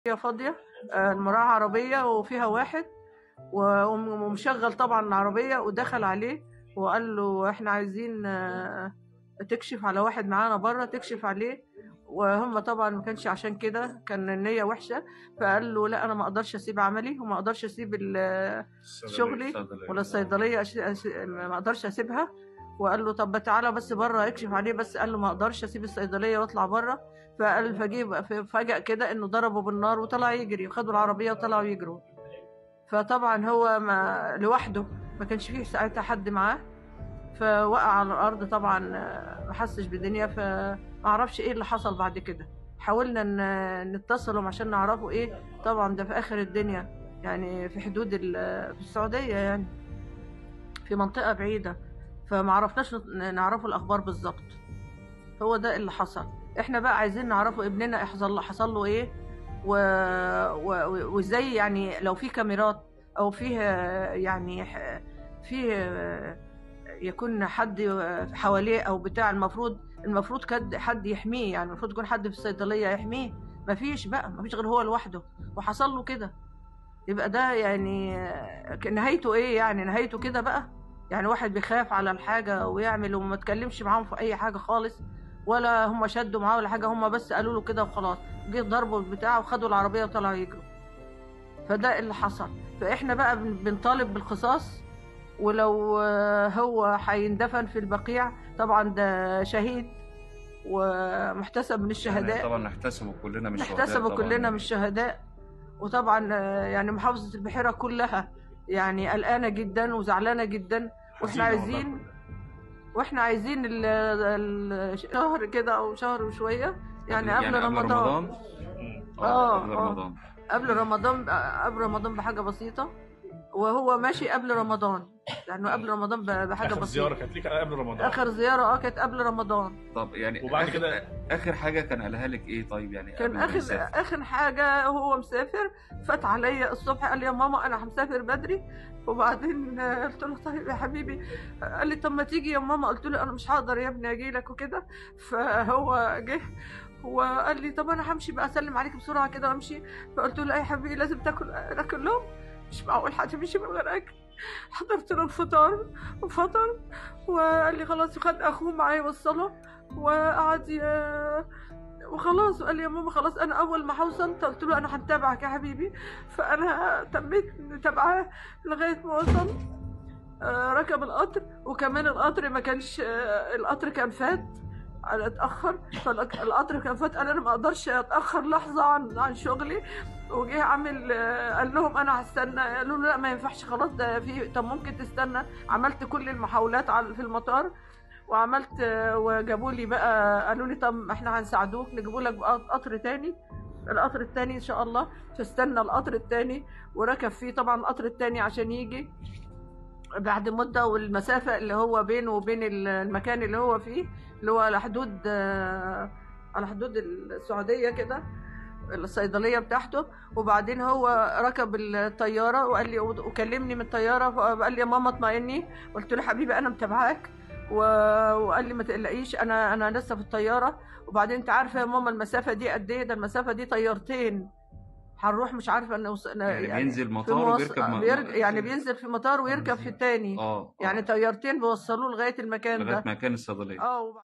هي فاضية آه، المراعي عربية وفيها واحد و- ومشغل طبعا العربية ودخل عليه وقال له احنا عايزين آه، تكشف على واحد معانا بره تكشف عليه وهم طبعا ما كانش عشان كده كان النية وحشة فقال له لا انا ما اقدرش اسيب عملي وما اقدرش اسيب ال- شغلي ولا الصيدلية أش- أش- ما اقدرش اسيبها وقال له طب تعالى بس بره اكشف عليه بس قال له ما اقدرش اسيب الصيدليه واطلع بره فقال فجيب فجأة كده انه ضربه بالنار وطلع يجري وخدوا العربيه وطلعوا يجروا فطبعا هو ما لوحده ما كانش فيه ساعتها حد معاه فوقع على الارض طبعا آه، ما حسش بالدنيا فما اعرفش ايه اللي حصل بعد كده حاولنا ن- نتصلهم عشان نعرفوا ايه طبعا ده في اخر الدنيا يعني في حدود ال- في السعوديه يعني في منطقه بعيده فما عرفناش نت- نعرفوا الاخبار بالظبط هو ده اللي حصل احنا بقى عايزين نعرفوا ابننا حصل له حصل له ايه و... و... وازاي يعني لو في كاميرات او فيه يعني ح- فيه يكون حد حواليه او بتاع المفروض المفروض كد حد يحميه يعني المفروض يكون حد في الصيدليه يحميه مفيش بقى مفيش غير هو لوحده وحصل له كده يبقى ده يعني نهايته ايه يعني نهايته كده بقى يعني واحد بيخاف على الحاجة ويعمل وما تكلمش معاهم في أي حاجة خالص ولا هم شدوا معاه ولا حاجة هم بس قالوا له كده وخلاص جه ضربوا البتاع وخدوا العربية وطلعوا يجروا فده اللي حصل فإحنا بقى بن- بنطالب بالقصاص ولو آه، هو هيندفن في البقيع طبعا ده شهيد ومحتسب من يعني الشهداء طبعا نحتسبه كلنا مش شهداء نحتسبوا طبعاً. كلنا من الشهداء وطبعا آه، يعني محافظة البحيرة كلها يعني قلقانة جدا وزعلانة جدا واحنا حزينة عايزين والله. واحنا عايزين ال- ال- شهر كده او شهر وشوية يعني قبل يعني رمضان رمضان آه، قبل آه. رمضان قبل رمضان قبل رمضان بحاجة بسيطة وهو ماشي قبل رمضان يعني قبل رمضان ب- بحاجة اخر زياره بسيطة كانت ليك قبل رمضان آخر زيارة اه كانت قبل رمضان طب يعني وبعد آخر- كده؟ اخر حاجه كان قالها لك ايه طيب يعني كان قبل ما اخر يسافر؟ اخر حاجه هو مسافر فات عليا الصبح قال لي يا ماما انا مسافر بدري وبعدين آه، قلت له طيب يا حبيبي قال لي طب ما تيجي يا ماما قلت له انا مش هقدر يا ابني اجي لك وكده فهو جه وقال لي طب انا همشي بقى اسلم عليك بسرعه كده وامشي فقلت له لا يا حبيبي لازم تاكل ناكل لهم مش معقول حد يمشي من غير اكل حضرت له الفطار وفطر وقال لي خلاص وخد اخوه معايا وصله وقعد ي- وخلاص وقال لي يا ماما خلاص انا اول ما هوصل قلت له انا هتابعك يا حبيبي فانا تميت متابعاه لغايه ما وصل آه، ركب القطر وكمان القطر ما كانش آه، القطر كان فات على اتاخر فالقطر كان فات قال انا ما اقدرش اتاخر لحظه عن عن شغلي وجه عامل آه، قال لهم انا هستنى قالوا له لا ما ينفعش خلاص ده في طب ممكن تستنى عملت كل المحاولات على في المطار وعملت آه، وجابوا لي بقى قالوا لي طب احنا هنساعدوك نجيبوا لك بقى قطر تاني القطر التاني ان شاء الله فاستنى القطر التاني وركب فيه طبعا القطر التاني عشان يجي بعد مدة والمسافة اللي هو بينه وبين ال- المكان اللي هو فيه اللي هو على حدود آه، على حدود السعودية كده الصيدلية بتاعته وبعدين هو ركب الطيارة وقال لي وكلمني من الطيارة فقال لي يا ماما اطمئني قلت له حبيبي أنا متابعاك و- وقال لي ما تقلقيش أنا أنا لسه في الطيارة وبعدين أنت عارفة يا ماما المسافة دي قد إيه ده المسافة دي طيارتين هنروح مش عارفة نوصل يعني بينزل في مطار مواص- وبيركب م- بيرج... يعني بينزل في مطار ويركب في التاني اه يعني طيارتين بيوصلوه لغاية المكان لغايه ده مكان الصيدليه اه